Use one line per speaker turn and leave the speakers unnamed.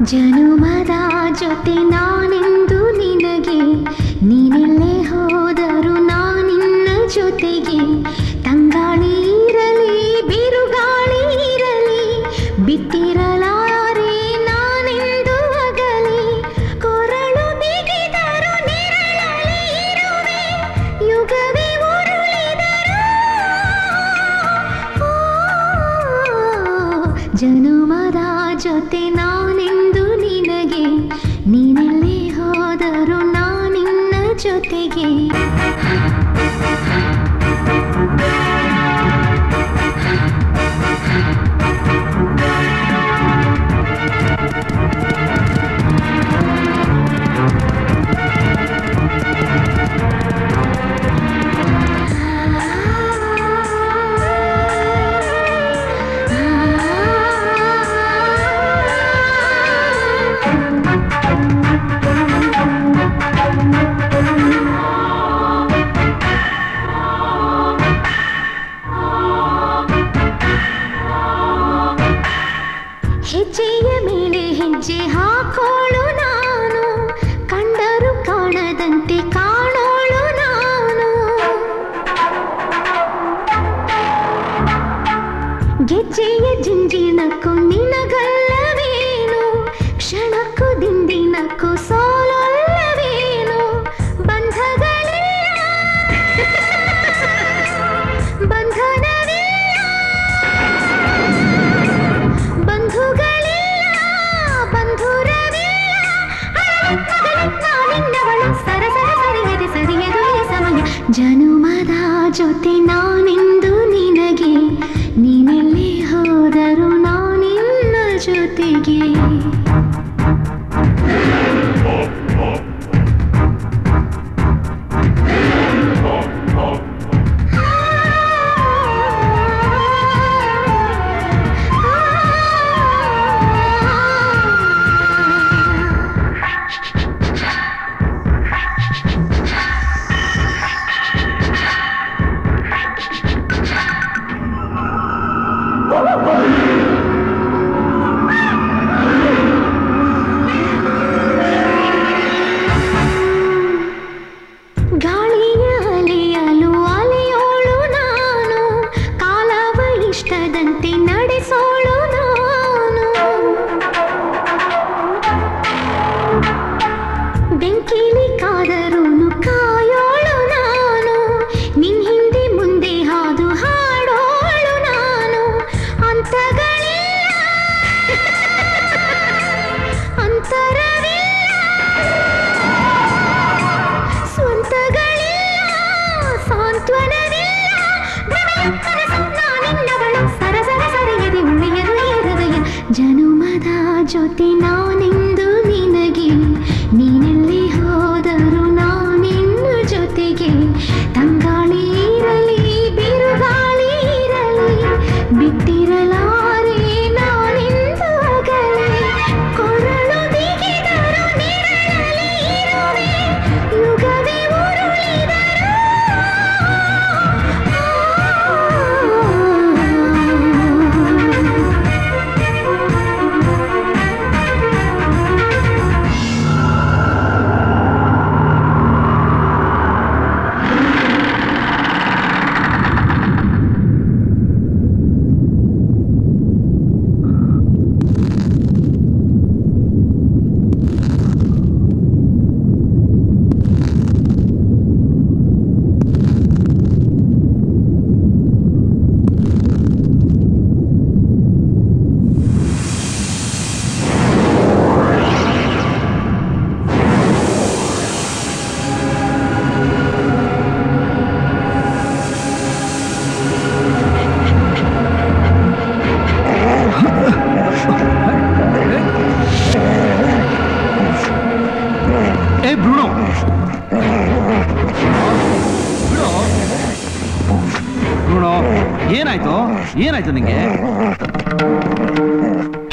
ಜನುಮದ ಜೊತೆ ನಾನೆಂದು ನಿನಗೆ ನೀನೆಲ್ಲೇ ಹೋದರೂ ನಾನಿನ್ನ ಜೊತೆಗೆ ತಂಗಾಳಿ ಇರಲಿ ಬಿರುಗಾಳಿ ಇರಲಿ ಬಿಟ್ಟಿರಲಾರೆ ನಾನೆಂದು ಅಗಲಿ ಕೊರಳು ಬಿಗಿದರು ನೆರಳಲಿ ಇರುವೆ ಯುಗವೇ ಉರುಳಿದರು ಓ, ಜನುಮದ ಜೊತೆ ನಾನೆಂದು ನಿನಗೆ ನೀನೆಲ್ಲೇ ಹೋದರೂ ನಾನಿನ್ನ ಜೊತೆಗೆ ಹೆಜ್ಜೆಯ ಮೇಲೆ ಹೆಜ್ಜೆ ಹಾಕೋಳು ನಾನು ಕಂಡರು ಕಾಣದಂತೆ ಕಾಣೋಳು ನಾನು ಗೆಜ್ಜೆಯ ಜಿಂಜಿನಕ್ಕೂ ನಿನಗಲ್ಲವೇನು ಕ್ಷಣಕ್ಕೂ ದಿಂದಿನಕ್ಕೂ ಸೋಲಲ್ಲವೇನು ಬಂಧಗಳಿಲ್ಲ ಬಂಧನವಿಲ್ಲ ಬಂಧುಗಳಿಲ್ಲ ಬಂಧುರವಿಲ್ಲ ನಾನಿನ್ನವಳು ಸರ ಸರ ಸರಿಯದೆ ಸರಿಯದು ಈ ಸಮಯ ಜನುಮದ ಜೊತೆ ನಾನೆಂದು ನಿನಗೆ ನೀನೆಲ್ಲೇ ಹೋದರೂ ನಾನಿನ್ನ ಜೊತೆಗೆ ಗಾಳಿಯ ಅಲೆಯಲು ಅಲೆಯೋಳು ನಾನು ಕಾಲವ ಇಷ್ಟದಂತೆ ನಡೆಸೋಳು ನಾನು ಬೆಂಕಿಲಿ ಕಾದರೂನು ಕಾಯೋಳು ನಾನು ನಿನ್ ಹಿಂದೆ ಮುಂದೆ ಹಾದು ಹಾಡೋಳು ನಾನು ಅಂತಗಳಿಲ್ಲ ಅಂತರವಿಲ್ಲ ಸ್ವಂತಗಳಿಲ್ಲ ಸಾಂತ್ವನವಿಲ್ಲ ಭ್ರಮೆಯ ಕನಸು ನಾನಿನ್ನವಳು ಸರ ಸರ ಸರಿಯದೆ ಉಳಿಯದು ಈ ಹೃದಯ ಜನುಮದ ಜೊತೆ ನಾನೆಂದು ನಿನಗೆ ನೀನೆಲ್ಲಿ ಹೋದರೂ ನಾನಿನ್ನ ಜೊತೆಗೆ ತಂಗಾಳಿ ಇರಲಿ ಬಿರುಗಾಳಿ ಇರಲಿ ಬಿಟ್ಟಿರಲಾರೆ ನಾನಿಂದು ಅಗಲಿ ಕೊರಳು ಬಿಗಿದರು ನೆರಳಲಿ ಇರುವೆ ಯುಗವೇ ಉರುಳಿದರು
ಏ ಬ್ರೂಣೋ ಬ್ರೂಣೋ ಏನಾಯ್ತು ಏನಾಯ್ತು ನಿಂಗೆ